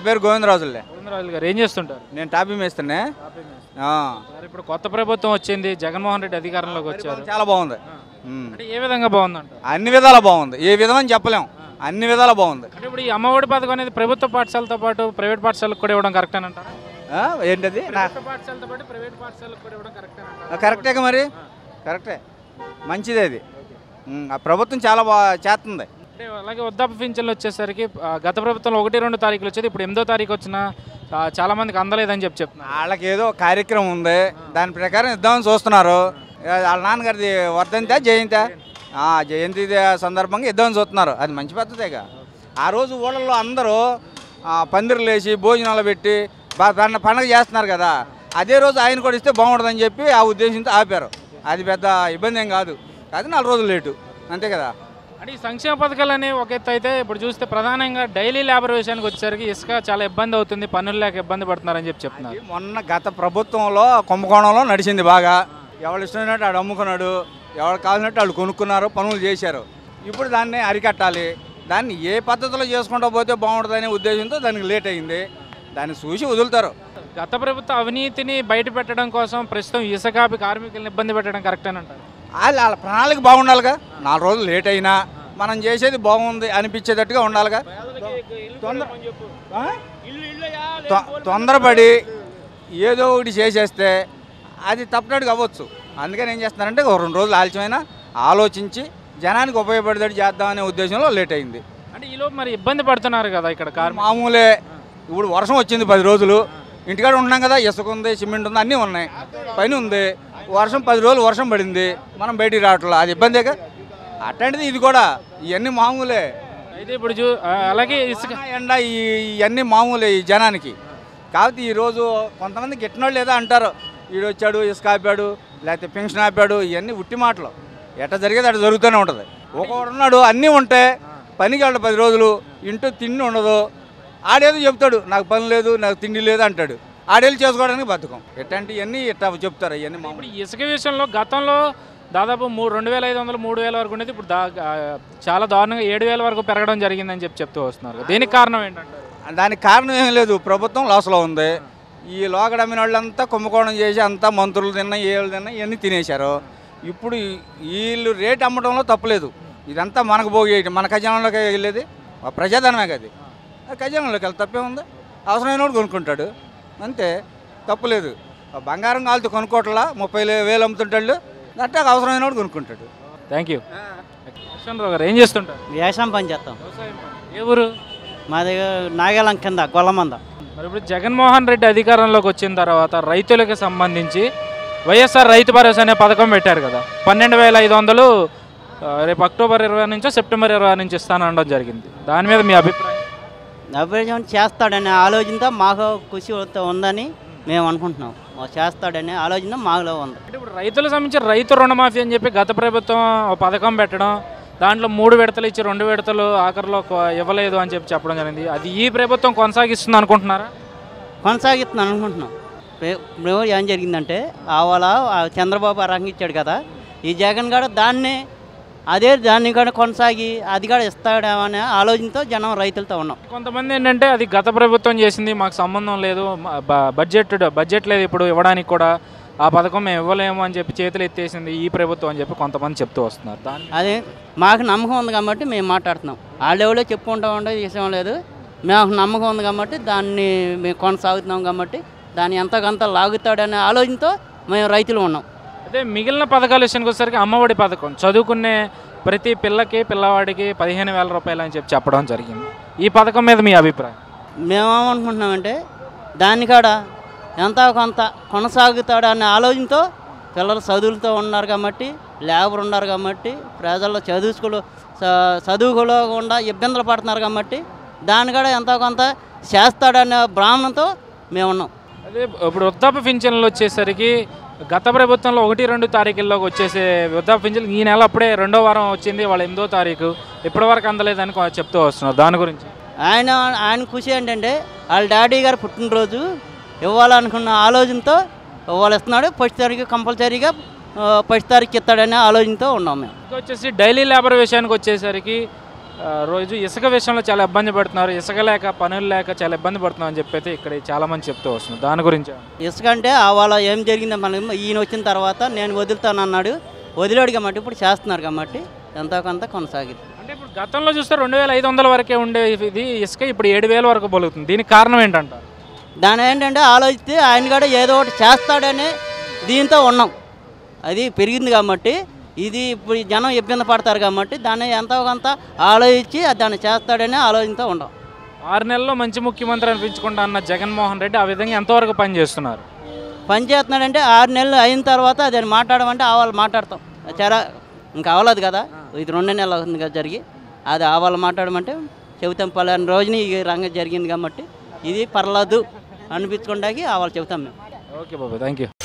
పేరు గోవిందరాజులే గోవిందరాజులు గారు ఏం చేస్తుంటారు నేను టాపీ మేస్తున్నా ఆ. మరి ఇప్పుడు కొత్త ప్రభుత్వం వచ్చింది జగన్మోహన్ రెడ్డి అధికారంలోకి వచ్చారు చాలా బాగుంది ఉమ్. అంటే ఏ విధంగా బాగుందంట అన్ని విధాలా బాగుంది ఏ విధమని చెప్పలేం అన్ని విధాలా బాగుంది అంటే ఇప్పుడు ఈ అమ్మఒడి పథకం అనేది ప్రభుత్వ పాఠశాలతో పాటు ప్రైవేట్ పాఠశాలకు కూడా ఇవ్వడం కరెక్ట్ అని అంటారా ఆ, ఏంటది నా- ప్రభుత్వ పాఠశాలతో పాటు ప్రైవేట్ పాఠశాలకు కూడా ఇవ్వడం కరెక్ట్ అని అంటారా కరెక్టే మరి కరెక్టే మంచిదే అది ఉమ్, ఆ ప్రభుత్వం చాలా బాగా చేస్తుంది అంటే అలాగే వృద్ధాప్య పింఛన్లు వచ్చేసరికి ఆ, గత ప్రభుత్వంలో ఒకటి రెండు తారీఖులు వచ్చేది ఇప్పుడు ఎనిమిదో తారీఖు వచ్చిన చాలా మందికి అందలేదని చెప్పి చెప్తున్నారు వాళ్ళకి ఏదో కార్యక్రమం ఉంది దాని ప్రకారం ఇద్దామని చూస్తున్నారు ఏ, వాళ్ళ నాన్నగారిది వర్ధంతా జయంతా ఆ, జయంతి దే- సందర్భంగా ఇద్దామని చూస్తున్నారు అది మంచి పద్ధతేగా ఆ రోజు ఊళ్ళల్లో అందరూ ఆ, పందిర్లు వేసి భోజనాలు పెట్టి బా- పండ- పండగ చేస్తున్నారు కదా అదే రోజు ఆయన కూడా ఇస్తే బాగుంటుందని చెప్పి ఆ ఉద్దేశంతో ఆపారు అది పెద్ద ఇబ్బంది ఏం కాదు అది నాలుగు రోజులు లేటు అంతే కదా అంటే ఈ సంక్షేమ పథకాలు అనేవి ఒక ఎత్తు అయితే ఇప్పుడు చూస్తే ప్రధానంగా డైలీ లేబర్ విషయానికి వచ్చేసరికి ఇసుక చాలా ఇబ్బంది అవుతుంది పన్నులు లేక ఇబ్బంది పడుతున్నారని చెప్పి చెప్తున్నారు మొన్న గత ప్రభుత్వంలో కుంభకోణంలో నడిచింది బాగా ఎవరు ఇష్టమైనట్టు వాడు అమ్ముకున్నాడు ఎవరు కావాల్సినట్టు వాళ్ళు కొనుక్కున్నారు పనులు చేశారు ఇప్పుడు దాన్ని అరికట్టాలి దాన్ని ఏ పద్ధతిలో చేసుకుంటూ పోతే బాగుంటుందనే ఉద్దేశంతో దానికి లేట్ అయింది దాన్ని చూసి వదులుతారు గత ప్రభుత్వ అవినీతిని బయట పెట్టడం కోసం ప్రస్తుతం ఇసుకాపి కార్మికులను ఇబ్బంది పెట్టడం కరెక్ట్ అని అంటారు వాళ్ళ వాళ్ళ ప్రణాళిక బాగుండాలిగా నాలుగు రోజులు లేట్ అయినా మనం చేసేది బాగుంది అనిపించేటట్టుగా ఉండాలిగా తొందర ఆ? తొ- తొందరపడి ఏదో ఒకటి చేసేస్తే అది తప్పనట్టుగా అవ్వచ్చు అందుకని ఏం చేస్తున్నారంటే ఒక రెండు రోజులు ఆలస్యమైనా ఆలోచించి జనానికి ఉపయోగపడేటట్టు చేద్దామనే ఉద్దేశంలో లేట్ అయింది అంటే ఈలోపు మరి ఇబ్బంది పడుతున్నారు కదా ఇక్కడ కార్మికులు మామూలే ఇప్పుడు వర్షం వచ్చింది పది రోజులు ఇంటికాడ ఉన్నాం కదా ఇసుక ఉంది సిమెంట్ ఉంది అన్నీ ఉన్నాయి పని ఉంది వర్షం పది రోజులు వర్షం పడింది మనం బయటికి రావట్లేదు అది ఇబ్బందేగా అట్లాంటిది ఇది కూడా ఇవన్నీ మామూలే అయితే ఇప్పుడు చూ ఆ, అలాగే ఇసుక వాన, ఎండ ఈ ఇవన్నీ మామూలే ఈ జనానికి కాబట్టి ఈరోజు కొంతమంది గిట్టినోళ్ళు ఏదో అంటారు వీడు వచ్చాడు ఇసుక ఆపాడు లేకపోతే పెన్షన్ ఆపాడు ఇవన్నీ ఉట్టి మాటలు ఎట్ట జరిగేది అట్ట జరుగుతూనే ఉంటుంది ఒకడు ఉన్నాడు అన్నీ ఉంటాయి పనికి వెళ్ళడు పది రోజులు ఇంటూ తిండి ఉండదు ఆడేదో చెప్తాడు నాకు పని లేదు నాకు తిండి లేదు అంటాడు ఆడేళ్ళు చేసుకోవడానికి బతుకం ఎట్లాంటివన్నీ ఇట్లా చెప్తారు ఇవన్నీ మామూలు ఇప్పుడు ఇసుక విషయంలో గతంలో దాదాపు మూడు రెండు వేల ఐదు వందలు మూడు వేల వరకు ఉండేది ఇప్పుడు దా ఆ, చాలా దారుణంగా ఏడు వేల వరకు పెరగడం జరిగిందని చెప్పి చెప్తూ వస్తున్నారు దీనికి కారణం ఏంటంటారు దానికి కారణం ఏం లేదు ప్రభుత్వం లాస్లో ఉంది ఈ లోకడ అమ్మిన వాళ్ళంతా కుంభకోణం చేసి అంతా మంత్రులు తిన్నా ఏళ్ళు తిన్నా ఇవన్నీ తినేశారు ఇప్పుడు ఈ- వీళ్ళు రేట్ అమ్మడంలో తప్పలేదు ఇదంతా మనకు పోగేయటం మన ఖజానాలోకి వెళ్ళేది ఆ ప్రజాధనమే కదా ఆ ఖజానాలోకి వెళ్ళి తప్పే ఉంది అవసరమైన వాడు కొనుక్కుంటాడు అంతే తప్పులేదు ఆ బంగారం కాలుతో కొనుక్కోవట్లా ముప్పై లే- వేలు అమ్ముతుంటాడు అట్లా అవసరమైన వాడు కొనుక్కుంటాడు థ్యాంక్ యూ కృష్ణరావు గారు ఏం చేస్తుంటారు వ్యవసాయం పని చేస్తాం వ్యవసాయం పని. ఏ ఊరు మా దగ్గర నాగేలం కింద గొల్లమంద మరి ఇప్పుడు జగన్మోహన్ రెడ్డి అధికారంలోకి వచ్చిన తర్వాత రైతులకు సంబంధించి వైఎస్ఆర్ రైతు భరోసా అనే పథకం పెట్టారు కదా పన్నెండు వేల ఐదు వందలు ఆ, రేపు అక్టోబర్ ఇరవై నుంచో సెప్టెంబర్ ఇరవై నుంచి ఇస్తానడం జరిగింది దాని మీద మీ అభిప్రాయం అభివృద్ధి చేస్తాడనే ఆలోచనతో మాకు కృషి ఉందని మేము అనుకుంటున్నాం మాకు చేస్తాడనే ఆలోచన మాలో ఉంది అంటే ఇప్పుడు రైతులకు సంబంధించి రైతు రుణమాఫీ అని చెప్పి గత ప్రభుత్వం ఒక పథకం పెట్టడం దాంట్లో మూడు విడతలు ఇచ్చి రెండు విడతలు ఆఖరిలో కొ- ఇవ్వలేదు అని చెప్పి చెప్పడం జరిగింది అది ఈ ప్రభుత్వం కొనసాగిస్తుంది అనుకుంటున్నారా కొనసాగిస్తున్నాను అనుకుంటున్నాం ఇప్పుడు ఇప్పుడు ఏం జరిగిందంటే ఆవాల ఆ చంద్రబాబు ఆ రంగు ఇచ్చాడు కదా ఈ జగన్ కూడా దాన్ని అదే దాన్ని కూడా కొనసాగి అది కూడా ఇస్తాడేమనే ఆలోచనతో జనం రైతులతో ఉన్నాం కొంతమంది ఏంటంటే అది గత ప్రభుత్వం చేసింది మాకు సంబంధం లేదు మ- బ- బడ్జెట్ బడ్జెట్ లేదు ఇప్పుడు ఇవ్వడానికి కూడా ఆ పథకం మేము ఇవ్వలేము అని చెప్పి చేతులు ఎత్తేసింది ఈ ప్రభుత్వం అని చెప్పి కొంతమంది చెప్తూ వస్తున్నారు దాని అదే మాకు నమ్మకం ఉంది కాబట్టి మేము మాట్లాడుతున్నాం వాళ్ళు ఎవరో చెప్పుకుంటా ఉండే విషయం లేదు మాకు నమ్మకం ఉంది కాబట్టి దాన్ని మేము కొనసాగుతున్నాం కాబట్టి దాన్ని ఎంతకంత లాగుతాడనే ఆలోచనతో మేము రైతులు ఉన్నాం అదే మిగిలిన పథకాల విషయానికి వచ్చేసరికి అమ్మఒడి పథకం చదువుకునే ప్రతి పిల్లకి పిల్లవాడికి పదిహేను వేల రూపాయలు అని చెప్పి చెప్పడం జరిగింది ఈ పథకం మీద మీ అభిప్రాయం మేమేమనుకుంటున్నామంటే దాన్ని కాడ ఎంత కొంత కొనసాగుతాడనే ఆలోచనతో పిల్లలు చదువులతో ఉన్నారు కాబట్టి లేబర్ ఉన్నారు కాబట్టి ప్రజల్లో చదువుకులు చదువుకోకుండా ఇబ్బందులు పడుతున్నారు కాబట్టి దాన్ని కూడా ఎంతో కొంత చేస్తాడనే బ్రాహ్మణంతో మేము ఉన్నాం అదే ఇప్పుడు వృద్ధాప్య పింఛన్లు వచ్చేసరికి గత ప్రభుత్వంలో ఒకటి రెండు తారీఖుల్లోకి వచ్చేసే వృద్ధాప్య పింఛన్లు ఈ నెల అప్పుడే రెండో వారం వచ్చింది వాళ్ళ ఎనిమిదో తారీఖు ఇప్పటి వరకు అందలేదని కొ- చెప్తూ వస్తున్నారు దాని గురించి ఆయన ఆయన ఖుషి ఏంటంటే వాళ్ళ డాడీ గారు పుట్టినరోజు ఇవ్వాలనుకున్న ఆలోచనతో ఇవ్వాలి ఇస్తున్నాడు ఫస్ట్ తారీఖు కంపల్సరీగా ఫస్ట్ తారీఖు ఇస్తాడనే ఆలోచనతో ఉన్నాం మేము ఇంకా వచ్చేసి డైలీ లేబర్ విషయానికి వచ్చేసరికి ఆ, రోజు ఇసుక విషయంలో చాలా ఇబ్బంది పడుతున్నారు ఇసుక లేక పనులు లేక చాలా ఇబ్బంది పడుతున్నాం అని చెప్పి అయితే ఇక్కడ చాలా మంది చెప్తూ వస్తున్నారు దాని గురించి ఇసుక అంటే ఆవాల ఏం జరిగిందో మనం ఈయన వచ్చిన తర్వాత నేను వదులుతాను అన్నాడు వదిలాడు కాబట్టి ఇప్పుడు చేస్తున్నారు కాబట్టి ఎంతో కొంత కొనసాగింది అంటే ఇప్పుడు గతంలో చూస్తే రెండు వేల ఐదు వందల వరకే ఉండే ఇది ఇసుక ఇప్పుడు ఏడు వేల వరకు బలుగుతుంది దీనికి కారణం ఏంటంటారు దాని ఏంటంటే ఆలోచిస్తే ఆయన కూడా ఏదో ఒకటి చేస్తాడనే దీంతో ఉన్నాం అది పెరిగింది కాబట్టి ఇది ఇప్పుడు ఈ జనం ఇబ్బంది పడతారు కాబట్టి దాన్ని ఎంతో కొంత ఆలోచించి అది దాన్ని చేస్తాడనే ఆలోచనతో ఉన్నాం ఆరు నెలల్లో మంచి ముఖ్యమంత్రి అనిపించుకుంటా అన్న జగన్మోహన్ రెడ్డి ఆ విధంగా ఎంతవరకు పనిచేస్తున్నారు పని చేస్తున్నాడంటే ఆరు నెలలు అయిన తర్వాత దాన్ని మాట్లాడమంటే ఆవాలు మాట్లాడతాం చాలా ఇంకా అవ్వలేదు కదా ఇది రెండు నెలలు అవుతుంది కదా జరిగి అది ఆవాలు మాట్లాడమంటే చెబుతాం పలానా రోజుని ఈ రంగం జరిగింది కాబట్టి ఇది పర్లేదు అనిపించుకోవడానికి ఆవాలు చెబుతాం మేము ఓకే బాబు థ్యాంక్ యూ